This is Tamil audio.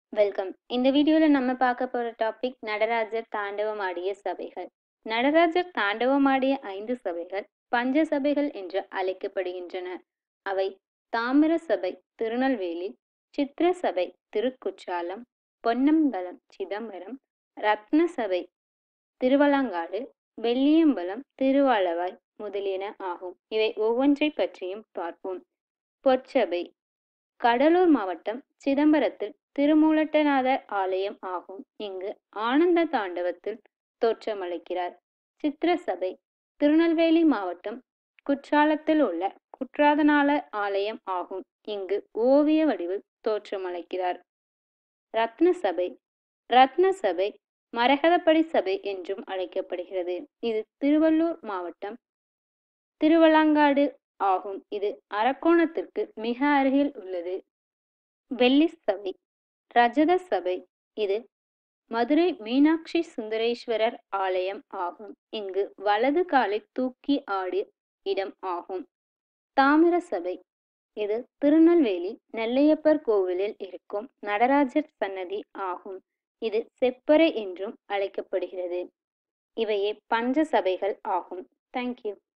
வெல்கம் இந்த வீடியோவில் நம்ம பார்க்க போகிற டாபிக் நடராஜர் தாண்டவமாடிய சபைகள் நடராஜர் தாண்டவமாடிய ஐந்து சபைகள் பஞ்ச சபைகள் என்று அழைக்கப்படுகின்றன அவை தாமிர சபை திருநெல்வேலி சித்திர சபை திருக்குற்றாலம் பொன்னம்பலம் சிதம்பரம் ரத்ன சபை திருவலங்காடு வெள்ளியம்பலம் திருவாளவாய் முதலியன ஆகும் இவை ஒவ்வொன்றை பற்றியும் பார்ப்போம் பொற்சபை கடலூர் மாவட்டம் சிதம்பரத்தில் திருமூலட்டநாதர் ஆலயம் ஆகும் இங்கு ஆனந்த தாண்டவத்தில் தோற்றமளிக்கிறார் சித்திர சபை திருநெல்வேலி மாவட்டம் குற்றாலத்தில் உள்ள குற்றாதனாளர் ஆலயம் ஆகும் இங்கு ஓவிய வடிவில் தோற்றமளிக்கிறார் ரத்ன சபை ரத்ன சபை மரகதப்படி சபை என்றும் அழைக்கப்படுகிறது இது திருவள்ளூர் மாவட்டம் திருவலங்காடு ஆகும் இது அரக்கோணத்திற்கு மிக அருகில் உள்ளது வெள்ளி சபை ரஜத சபை இது மதுரை மீனாட்சி சுந்தரேஸ்வரர் ஆலயம் ஆகும் இங்கு வலது காலை தூக்கி ஆடிய இடம் ஆகும் தாமிர சபை இது திருநெல்வேலி நெல்லையப்பர் கோவிலில் இருக்கும் நடராஜர் சன்னதி ஆகும் இது செப்பறை என்றும் அழைக்கப்படுகிறது இவையே பஞ்ச சபைகள் ஆகும் தேங்க்யூ